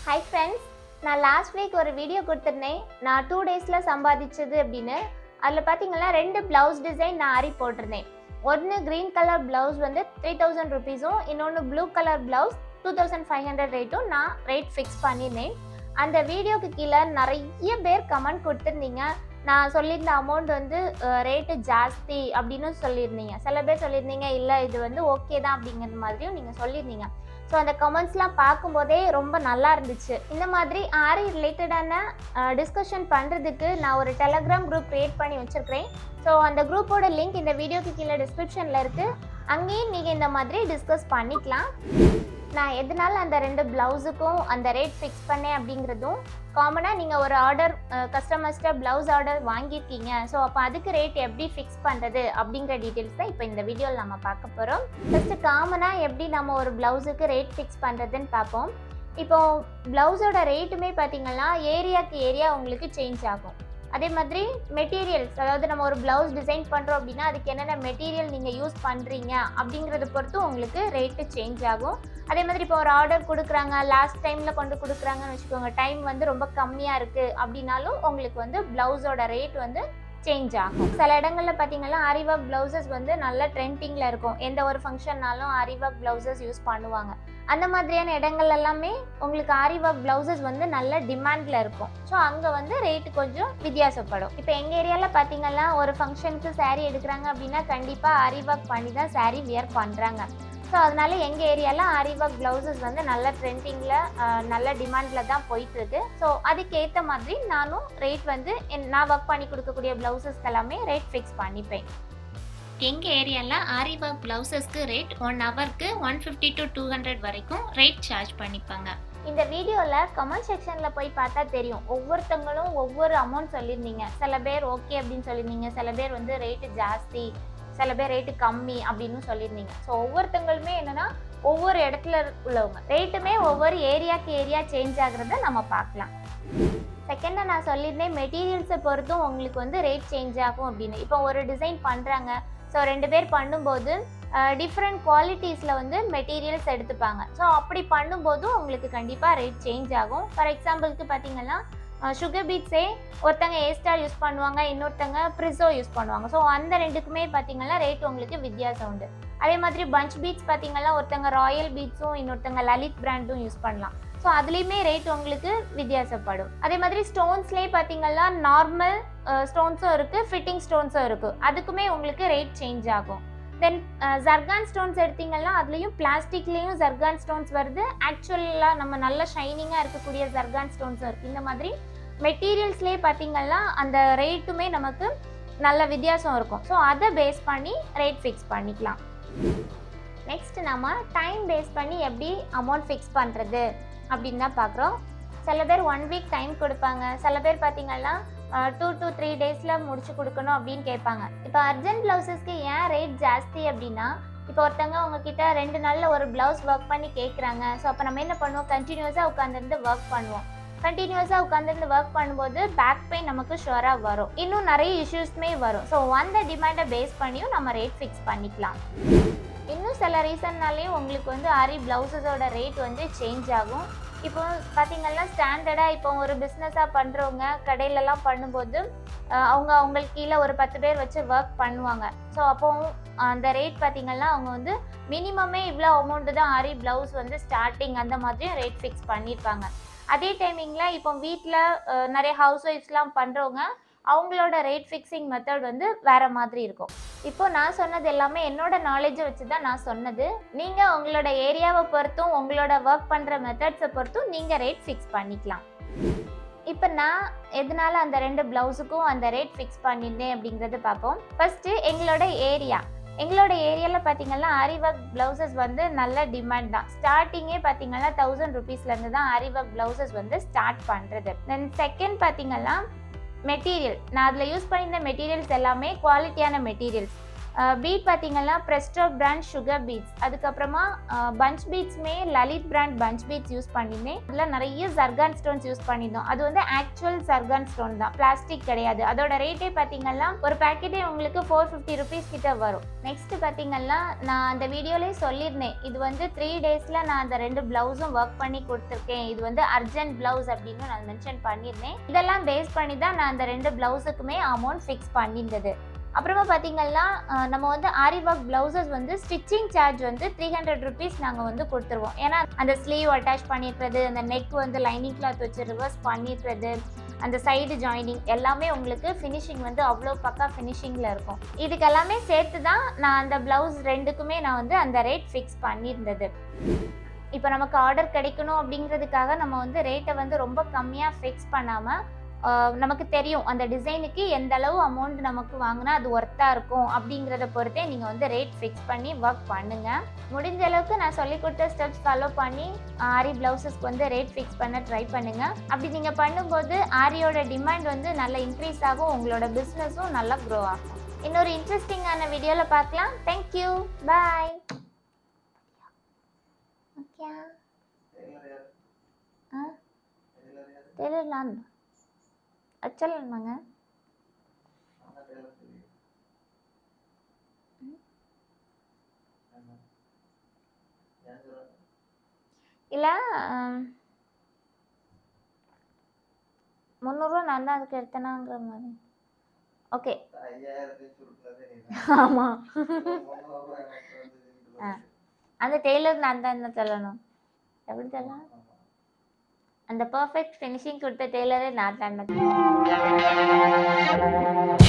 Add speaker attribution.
Speaker 1: Hi friends நான் last week ஒரு video கொடுத்துருந்தேன் நான் டூ டேஸில் சம்பாதிச்சது அப்படின்னு அதில் பார்த்தீங்கன்னா ரெண்டு ப்ளவுஸ் டிசைன் நான் ஆரி போட்டிருந்தேன் ஒன்று க்ரீன் கலர் ப்ளவுஸ் வந்து த்ரீ தௌசண்ட் ருபீஸும் இன்னொன்று blue colour blouse two thousand five hundred ரேட்டும் நான் ரேட் ஃபிக்ஸ் பண்ணியிருந்தேன் அந்த வீடியோக்கு கீழே நிறைய பேர் கமெண்ட் கொடுத்துருந்தீங்க நான் சொல்லியிருந்த அமௌண்ட் வந்து ரேட்டு ஜாஸ்தி அப்படின்னு சொல்லியிருந்தீங்க சில பேர் சொல்லியிருந்தீங்க இல்லை இது வந்து ஓகே தான் அப்படிங்கிற மாதிரியும் நீங்கள் சொல்லியிருந்தீங்க ஸோ அந்த கமெண்ட்ஸ்லாம் பார்க்கும்போதே ரொம்ப நல்லா இருந்துச்சு இந்த மாதிரி ஆரி ரிலேட்டடான டிஸ்கஷன் பண்ணுறதுக்கு நான் ஒரு டெலகிராம் குரூப் க்ரியேட் பண்ணி வச்சுருக்கிறேன் ஸோ அந்த குரூப்போட லிங்க் இந்த வீடியோக்கு கீழே டிஸ்கிரிப்ஷனில் இருக்குது அங்கேயும் நீங்கள் இந்த மாதிரி டிஸ்கஸ் பண்ணிக்கலாம் நான் எதனால அந்த ரெண்டு ப்ளவுஸுக்கும் அந்த ரேட் ஃபிக்ஸ் பண்ணேன் அப்படிங்கிறதும் காமனாக நீங்கள் ஒரு ஆர்டர் கஸ்டமர்ஸ்ட்ட ப்ளவுஸ் ஆர்டர் வாங்கியிருக்கீங்க ஸோ அப்போ அதுக்கு ரேட் எப்படி ஃபிக்ஸ் பண்ணுறது அப்படிங்கிற டீட்டெயில்ஸ் தான் இப்போ இந்த வீடியோவில் நம்ம பார்க்க போகிறோம் ஃபஸ்ட்டு காமனாக எப்படி நம்ம ஒரு ப்ளவுஸுக்கு ரேட் ஃபிக்ஸ் பண்ணுறதுன்னு பார்ப்போம் இப்போ ப்ளவுஸோட ரேட்டுமே பார்த்தீங்கன்னா ஏரியாக்கு ஏரியா உங்களுக்கு சேஞ்ச் ஆகும் அதே மாதிரி மெட்டீரியல்ஸ் அதாவது நம்ம ஒரு ப்ளவுஸ் டிசைன் பண்ணுறோம் அப்படின்னா அதுக்கு என்னென்ன மெட்டீரியல் நீங்கள் யூஸ் பண்ணுறீங்க அப்படிங்கிறத பொறுத்து உங்களுக்கு ரேட்டு சேஞ்ச் ஆகும் அதே மாதிரி இப்போ ஒரு ஆர்டர் கொடுக்குறாங்க லாஸ்ட் டைமில் கொண்டு கொடுக்குறாங்கன்னு வச்சுக்கோங்க டைம் வந்து ரொம்ப கம்மியாக இருக்குது அப்படின்னாலும் உங்களுக்கு வந்து ப்ளவுஸோட ரேட் வந்து சேஞ்ச் ஆகும் சில இடங்களில் பார்த்தீங்கன்னா ஆரிவாக் ப்ளவுசஸ் வந்து நல்ல ட்ரெண்டிங்கில் இருக்கும் எந்த ஒரு ஃபங்க்ஷன்னாலும் ஆரிவாக் ப்ளவுசஸ் யூஸ் பண்ணுவாங்க அந்த மாதிரியான இடங்கள் எல்லாமே உங்களுக்கு ஆரிவாக் ப்ளவுசஸ் வந்து நல்ல டிமாண்டில் இருக்கும் ஸோ அங்கே வந்து ரேட்டு கொஞ்சம் வித்தியாசப்படும் இப்போ எங்கள் ஏரியாவில் பார்த்தீங்கன்னா ஒரு ஃபங்க்ஷனுக்கு saree எடுக்கிறாங்க அப்படின்னா கண்டிப்பாக ஆரிவாக் பண்ணி தான் saree வியர் பண்ணுறாங்க ஸோ அதனால எங்கள் ஏரியாவில் ஆரிவாக் ப்ளவுசஸ் வந்து நல்ல ட்ரெண்டிங்கில் நல்ல டிமாண்டில் தான் போயிட்டுருக்கு ஸோ அதுக்கேற்ற மாதிரி நானும் ரேட் வந்து என்- நான் ஒர்க் பண்ணி கொடுக்கக்கூடிய ப்ளவுசஸ்க்கு எல்லாமே ரேட் ஃபிக்ஸ் பண்ணிப்பேன்
Speaker 2: எங்கள் ஏரியாவில் ஆரி ஒர்க் ப்ளவுசஸ்க்கு ரேட் ஒன் ஹவருக்கு one fifty to two hundred வரைக்கும் ரேட் சார்ஜ் பண்ணிப்பாங்க
Speaker 1: இந்த வீடியோவில் கமெண்ட் செக்ஷனில் போய் பார்த்தா தெரியும் ஒவ்வொருத்தங்களும் ஒவ்வொரு அமௌண்ட் சொல்லியிருந்தீங்க சில பேர் ஓகே அப்படின்னு சொல்லியிருந்தீங்க சில பேர் வந்து ரேட்டு ஜாஸ்தி சில பேர் ரேட்டு கம்மி அப்படின்னு சொல்லியிருந்தீங்க ஸோ ஒவ்வொருத்தங்களுமே என்னன்னா ஒவ்வொரு இடத்துல உள்ளவங்க ரேட்டுமே ஒவ்வொரு ஏரியாக்கு ஏரியா சேஞ்ச் ஆகுறத நம்ம பார்க்கலாம் செகண்டாக நான் சொல்லியிருந்தேன் மெட்டீரியல்ஸை பொறுத்தும் உங்களுக்கு வந்து ரேட் சேஞ்ச் ஆகும் அப்படின்னு இப்போ ஒரு டிசைன் பண்ணுறாங்க ஸோ ரெண்டு பேர் பண்ணும்போது டிஃப்ரெண்ட் குவாலிட்டிஸில் வந்து மெட்டீரியல்ஸ் எடுத்துப்பாங்க ஸோ அப்படி பண்ணும்போதும் உங்களுக்கு கண்டிப்பாக ரேட் சேஞ்ச் ஆகும் ஃபார் எக்ஸாம்பிளுக்கு பார்த்தீங்கன்னா சுகர் பீட்ஸே ஒருத்தங்க ஏ ஸ்டார் யூஸ் பண்ணுவாங்க இன்னொருத்தங்க ப்ரிசோ யூஸ் பண்ணுவாங்க ஸோ அந்த ரெண்டுக்குமே பார்த்தீங்கன்னா ரேட் உங்களுக்கு வித்தியாசம் உண்டு அதே மாதிரி பஞ்ச் பீட்ஸ் பார்த்தீங்கன்னா ஒருத்தங்க ராயல் பீட்ஸும் இன்னொருத்தங்க லலித் பிராண்டும் யூஸ் பண்ணலாம் ஸோ அதுலேயுமே ரேட் உங்களுக்கு வித்தியாசப்படும் அதே மாதிரி ஸ்டோன்ஸ்லேயே பார்த்தீங்கன்னா நார்மல் ஸ்டோன்ஸும் இருக்குது ஃபிட்டிங் ஸ்டோன்ஸும் இருக்குது அதுக்குமே உங்களுக்கு ரேட் சேஞ்ச் ஆகும் தென் ஜர்கான் ஸ்டோன்ஸ் எடுத்தீங்கன்னா அதுலேயும் பிளாஸ்டிக்லேயும் ஜர்கான் ஸ்டோன்ஸ் வருது ஆக்சுவலாக நம்ம நல்ல ஷைனிங்காக இருக்கக்கூடிய ஜர்கான் ஸ்டோன்ஸும் இருக்குது இந்த மாதிரி மெட்டீரியல்ஸ்லேயே பார்த்தீங்கன்னா அந்த ரேட்டுமே நமக்கு நல்ல வித்தியாசம் இருக்கும் ஸோ அதை பேஸ் பண்ணி ரேட் ஃபிக்ஸ் பண்ணிக்கலாம் நெக்ஸ்ட் நம்ம டைம் பேஸ் பண்ணி எப்படி அமௌண்ட் ஃபிக்ஸ் பண்ணுறது அப்படின்னு தான் பார்க்குறோம் சில பேர் ஒன் வீக் டைம் கொடுப்பாங்க சில பேர் பார்த்தீங்கன்னா டூ to த்ரீ டேஸில் முடிச்சு கொடுக்கணும் அப்படின்னு கேட்பாங்க இப்போ அர்ஜென்ட் ப்ளவுசஸ்க்கு ஏன் ரேட் ஜாஸ்தி அப்படின்னா இப்போ ஒருத்தங்க உங்ககிட்ட ரெண்டு நாளில் ஒரு ப்ளவுஸ் ஒர்க் பண்ணி கேட்குறாங்க ஸோ அப்போ நம்ம என்ன பண்ணுவோம் கண்டினியூஸாக உட்காந்துருந்து ஒர்க் பண்ணுவோம் கண்டினியூஸாக உட்காந்துருந்து ஒர்க் பண்ணும்போது பேக் பெயின் நமக்கு ஷுவராக வரும் இன்னும் நிறைய இஷ்யூஸ்மே வரும் ஸோ அந்த டிமாண்டை பேஸ் பண்ணியும் நம்ம ரேட் ஃபிக்ஸ் பண்ணிக்கலாம் இன்னும் சில ரீசன்னாலேயும் உங்களுக்கு வந்து ஆரி ப்ளவுசஸோட ரேட் வந்து சேஞ்ச் ஆகும் இப்போ பார்த்தீங்கன்னா ஸ்டாண்டர்டாக இப்போ ஒரு பிஸ்னஸாக பண்ணுறவங்க கடையிலலாம் பண்ணும்போது அஹ், அவங்க அவங்களுக்கு கீழே ஒரு பத்து பேர் வச்சு ஒர்க் பண்ணுவாங்க ஸோ அப்போ அந்த ரேட் பார்த்தீங்கன்னா அவங்க வந்து மினிமமே இவ்வளோ அமௌண்ட்டு தான் ஆரி ப்ளவுஸ் வந்து ஸ்டார்டிங் அந்த மாதிரியும் ரேட் ஃபிக்ஸ் பண்ணியிருப்பாங்க அதே டைமிங்கில் இப்போ வீட்டில் நிறைய ஹவுஸ் ஒய்ஃப்ஸ்லாம் பண்ணுறவங்க அவங்களோட ரேட் ஃபிக்ஸிங் மெத்தட் வந்து வேற மாதிரி இருக்கும் இப்போ நான் சொன்னது எல்லாமே என்னோட நாலேஜை வச்சு தான் நான் சொன்னது நீங்கள் உங்களோட ஏரியாவை பொறுத்தும் உங்களோட ஒர்க் பண்ணுற மெத்தட்ஸை பொறுத்தும் நீங்கள் ரேட் ஃபிக்ஸ் பண்ணிக்கலாம் இப்போ நான் எதனால அந்த ரெண்டு ப்ளவுஸுக்கும் அந்த ரேட் ஃபிக்ஸ் பண்ணியிருந்தேன் அப்படிங்கிறத பார்ப்போம் ஃபர்ஸ்ட்டு எங்களோட ஏரியா எங்களோட ஏரியாவில் பார்த்தீங்கன்னா ஆரிவர்க் ப்ளவுசஸ் வந்து நல்ல டிமாண்ட் தான் ஸ்டார்டிங்கே பார்த்தீங்கன்னா தௌசண்ட் ருபீஸ்லேருந்து தான் ஆரிவர்க் ப்ளவுசஸ் வந்து ஸ்டார்ட் பண்ணுறது தென் செகண்ட் பார்த்தீங்கன்னா மெட்டீரியல் நான் அதில் யூஸ் பண்ணியிருந்த மெட்டீரியல்ஸ் எல்லாமே குவாலிட்டியான மெட்டீரியல்ஸ் பீட் பார்த்தீங்கன்னா ப்ரெஸ்டோ பிராண்ட் சுகர் பீட்ஸ் அதுக்கப்புறமா பஞ்ச் பீட்ஸ்மே Lalit brand punch beads use பண்ணியிருந்தேன் அதில் நிறைய ஜர்கான் ஸ்டோன்ஸ் யூஸ் பண்ணியிருந்தோம் அது வந்து ஆக்சுவல் ஜர்கான் ஸ்டோன் தான் பிளாஸ்டிக் கிடையாது அதோட ரேட்டே பார்த்தீங்கன்னா ஒரு பேக்கெட்டே உங்களுக்கு ஃபோர் ஃபிஃப்டி ருபீஸ் கிட்ட வரும் நெக்ஸ்ட் பார்த்தீங்கன்னா நான் அந்த வீடியோலேயே சொல்லியிருந்தேன் இது வந்து த்ரீ டேஸில் நான் அந்த ரெண்டு ப்ளவுஸும் ஒர்க் பண்ணி கொடுத்துருக்கேன் இது வந்து அர்ஜென்ட் ப்ளவுஸ் அப்படின்னு நான் மென்ஷன் பண்ணியிருந்தேன் இதெல்லாம் பேஸ் பண்ணி தான் நான் அந்த ரெண்டு ப்ளவுஸுக்குமே அமௌண்ட் ஃபிக்ஸ் பண்ணியிருந்தது அப்புறமா பார்த்தீங்கன்னா அஹ், நம்ம வந்து ஆரி ஒர்க் ப்ளவுசஸ் வந்து ஸ்டிச்சிங் சார்ஜ் வந்து த்ரீ ஹண்ட்ரட் ருபீஸ் நாங்கள் வந்து கொடுத்துருவோம் ஏன்னா அந்த ஸ்லீவ் அட்டாச் பண்ணியிருக்கிறது அந்த நெக் வந்து லைனிங் கிளாத் வச்சு ரிவர்ஸ் பண்ணியிருக்கிறது அந்த சைடு ஜாயினிங் எல்லாமே உங்களுக்கு ஃபினிஷிங் வந்து அவ்வளோ பக்கா ஃபினிஷிங்கில் இருக்கும் இதுக்கு எல்லாமே சேர்த்து தான் நான் அந்த ப்ளவுஸ் ரெண்டுக்குமே நான் வந்து அந்த ரேட் ஃபிக்ஸ் பண்ணியிருந்தது இப்போ நமக்கு ஆர்டர் கிடைக்கணும் அப்படிங்கிறதுக்காக நம்ம வந்து ரேட்டை வந்து ரொம்ப கம்மியாக ஃபிக்ஸ் பண்ணாமல் நமக்கு தெரியும் அந்த டிசைனுக்கு எந்த அளவு அமௌண்ட் நமக்கு வாங்கினா அது ஒர்த்தாக இருக்கும் அப்படிங்கிறத பொறுத்தே நீங்கள் வந்து ரேட் ஃபிக்ஸ் பண்ணி ஒர்க் பண்ணுங்கள் முடிஞ்ச அளவுக்கு நான் சொல்லி கொடுத்த ஸ்டெப்ஸ் ஃபாலோ பண்ணி ஆரி ப்ளவுசஸ்க்கு வந்து ரேட் ஃபிக்ஸ் பண்ண ட்ரை பண்ணுங்கள் அப்படி நீங்கள் பண்ணும்போது ஆரியோட டிமாண்ட் வந்து நல்லா இன்க்ரீஸ் ஆகும் உங்களோட பிஸ்னஸும் நல்லா க்ரோ ஆகும் இன்னொரு இன்ட்ரெஸ்டிங்கான வீடியோவில் பார்க்கலாம் தேங்க்யூ பாய் ஓகே ஆ தெரியலாம் அச்சலமாங்க இல்லை முந்நூறுரூவா நான் தான் அதுக்கு எடுத்தேனாங்கிற மாதிரி ஓகே ஆமாம் ஆ. அந்த டெய்லர் நான் தான் என்ன சொல்லணும் எப்படி சொல்லலாம் அந்த பர்ஃபெக்ட் ஃபினிஷிங் கொடுத்த டெய்லரே நான் தான்